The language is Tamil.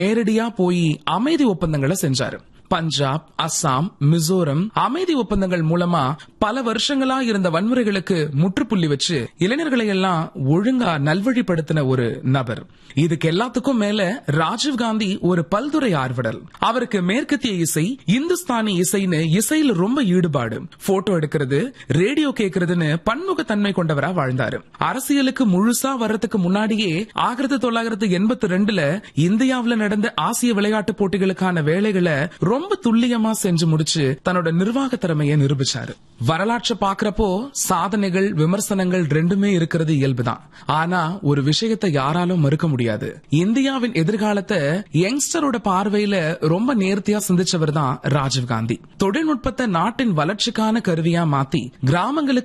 நேரடியா போய் அமைதி ஒப்பந்தங்களை செஞ்சாரு பஞ்சாப் அஸ்ஸாம் மிசோரம் அமைதி ஒப்பந்தங்கள் மூலமா பல வருஷங்களா இருந்த வன்முறைகளுக்கு முற்றுப்புள்ளி வச்சு இளைஞர்களை எல்லாம் ஒழுங்கா நல்வழிப்படுத்தின ஒரு நபர் இதுக்கு எல்லாத்துக்கும் மேல ராஜீவ் காந்தி ஒரு பல்துறை ஆர்வலர் அவருக்கு மேற்கத்திய இசை இந்துஸ்தானி இசைன்னு இசையில ரொம்ப ஈடுபாடு போட்டோ எடுக்கிறது ரேடியோ கேட்கறதுன்னு பன்முகத்தன்மை கொண்டவரா வாழ்ந்தாரு அரசியலுக்கு முழுசா வர்றதுக்கு முன்னாடியே ஆயிரத்தி தொள்ளாயிரத்தி எண்பத்தி ரெண்டுல இந்தியாவுல நடந்த ஆசிய விளையாட்டு போட்டிகளுக்கான வேலைகளை ரொம்ப துல்லியமா செஞ்சு முடிச்சு தன்னோட நிர்வாக திறமையை நிரூபிச்சாரு வரலாற்றை பாக்குறப்போ சாதனைகள் விமர்சனங்கள் ரெண்டுமே இருக்கிறது இயல்புதான் ஆனா ஒரு விஷயத்தை யாராலும் மறுக்க முடியாது இந்தியாவின் எதிர்காலத்தை யங்ஸ்டரோட பார்வையில ரொம்ப நேர்த்தியா சிந்திச்சவர் தான் ராஜீவ் காந்தி தொழில்நுட்பத்தை நாட்டின் வளர்ச்சிக்கான கருவியா மாத்தி கிராமங்களுக்கு